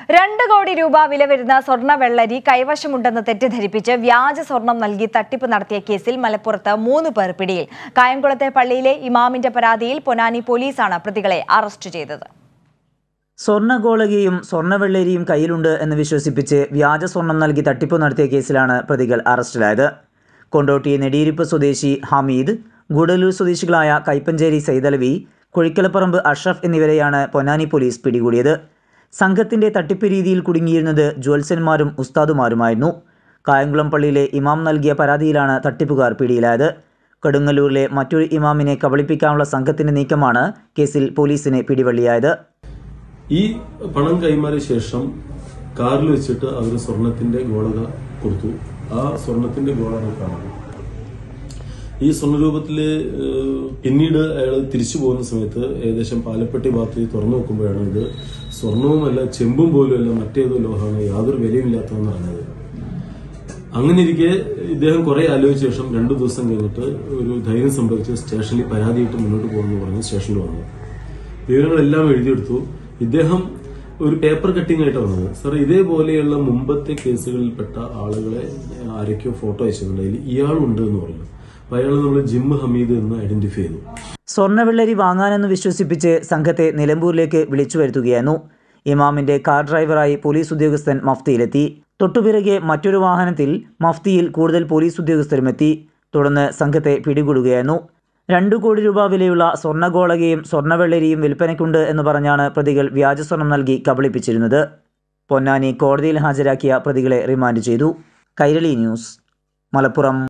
രണ്ട് കോടി രൂപ വില വരുന്ന സ്വർണ്ണ വെള്ളരി കൈവശമുണ്ടെന്ന് തെറ്റിദ്ധരിപ്പിച്ച് വ്യാജ സ്വർണം നൽകി തട്ടിപ്പ് നടത്തിയ കേസിൽ മലപ്പുറത്ത് മൂന്ന് പേർ പിടിയിൽ കായംകുളത്തെ പള്ളിയിലെ ഇമാമിന്റെ പരാതിയിൽ പൊന്നാനി പോലീസാണ് പ്രതികളെ അറസ്റ്റ് ചെയ്തത് സ്വർണ്ണഗോളകയും സ്വർണ്ണവെള്ളരിയും കയ്യിലുണ്ട് എന്ന് വിശ്വസിപ്പിച്ച് വ്യാജ സ്വർണം നൽകി തട്ടിപ്പ് നടത്തിയ കേസിലാണ് പ്രതികൾ അറസ്റ്റിലായത് കൊണ്ടോട്ടി നെടിയിരിപ്പ് സ്വദേശി ഹമീദ് ഗുഡലൂർ സ്വദേശികളായ കൈപ്പഞ്ചേരി സൈതലവി കുഴിക്കലപ്പറമ്പ് അഷ്റഫ് എന്നിവരെയാണ് പൊന്നാനി പോലീസ് പിടികൂടിയത് സംഘത്തിന്റെ തട്ടിപ്പ് രീതിയിൽ കുടുങ്ങിയിരുന്നത് ജ്വത്സ്യന്മാരും ഉസ്താദുമാരുമായിരുന്നു കായംകുളം പള്ളിയിലെ ഇമാം നൽകിയ പരാതിയിലാണ് തട്ടിപ്പുകാർ പിടിയിലായത് കൊടുങ്ങല്ലൂരിലെ മറ്റൊരു ഇമാമിനെ കബളിപ്പിക്കാനുള്ള സംഘത്തിന്റെ നീക്കമാണ് കേസിൽ പോലീസിന് പിടിവള്ളിയായത് ഈ പണം കൈമാറിയ ശേഷം കാറിൽ വെച്ചിട്ട് അവർ സ്വർണത്തിന്റെ ഗോളക കൊടുത്തു ആ സ്വർണത്തിന്റെ ഗോളക കാണാം ഈ സ്വർണ്ണരൂപത്തില് ഏഹ്, പിന്നീട് അയാൾ തിരിച്ചു പോകുന്ന സമയത്ത് ഏകദേശം പാലപ്പെട്ടി ഭാഗത്ത് തുറന്നു നോക്കുമ്പോഴാണ് ഇത് സ്വർണവുമല്ല ചെമ്പും പോലും അല്ല മറ്റേതോ ലോഹമാണ് യാതൊരു വിലയുമില്ലാത്തതെന്ന് അറിഞ്ഞത് അങ്ങനെ ഇരിക്കെ ഇദ്ദേഹം കുറെ ആലോചിച്ച ശേഷം രണ്ടു ദിവസം കഴിഞ്ഞിട്ട് ഒരു ധൈര്യം സംഭവിച്ച് സ്റ്റേഷനിൽ പരാതിയിട്ട് മുന്നോട്ട് പോകുമെന്ന് പറഞ്ഞ് സ്റ്റേഷനിൽ വന്നു വിവരങ്ങളെല്ലാം എഴുതിയെടുത്തു ഇദ്ദേഹം ഒരു പേപ്പർ കട്ടിംഗ് ആയിട്ട് വന്നത് സാർ ഇതേപോലെയുള്ള മുമ്പത്തെ കേസുകളിൽപ്പെട്ട ആളുകളെ ആരൊക്കെയോ ഫോട്ടോ അയച്ചിട്ടുണ്ട് അതിൽ ഇയാളുണ്ട് എന്ന് പറഞ്ഞു അപ്പൊ അയാൾ നമ്മൾ ജിം ഹമീദ് എന്ന് ഐഡന്റിഫൈ ചെയ്തു സ്വർണ്ണവെള്ളരി വാങ്ങാനെന്ന് വിശ്വസിപ്പിച്ച് സംഘത്തെ നിലമ്പൂരിലേക്ക് വിളിച്ചു വരുത്തുകയായിരുന്നു ഇമാമിന്റെ കാർ ഡ്രൈവറായി പോലീസ് ഉദ്യോഗസ്ഥൻ മഫ്തിയിലെത്തി തൊട്ടുപിറകെ മറ്റൊരു വാഹനത്തിൽ മഫ്തിയിൽ കൂടുതൽ പോലീസ് ഉദ്യോഗസ്ഥരുമെത്തി തുടർന്ന് സംഘത്തെ പിടികൂടുകയായിരുന്നു രണ്ടു കോടി രൂപ വിലയുള്ള സ്വർണ്ണഗോളകയും സ്വർണ്ണവെള്ളരിയും വിൽപ്പനയ്ക്കുണ്ട് എന്ന് പറഞ്ഞാണ് പ്രതികൾ വ്യാജസ്വർണം നൽകി കബളിപ്പിച്ചിരുന്നത് പൊന്നാനി കോടതിയിൽ ഹാജരാക്കിയ പ്രതികളെ റിമാൻഡ് ചെയ്തു കൈരളി ന്യൂസ് മലപ്പുറം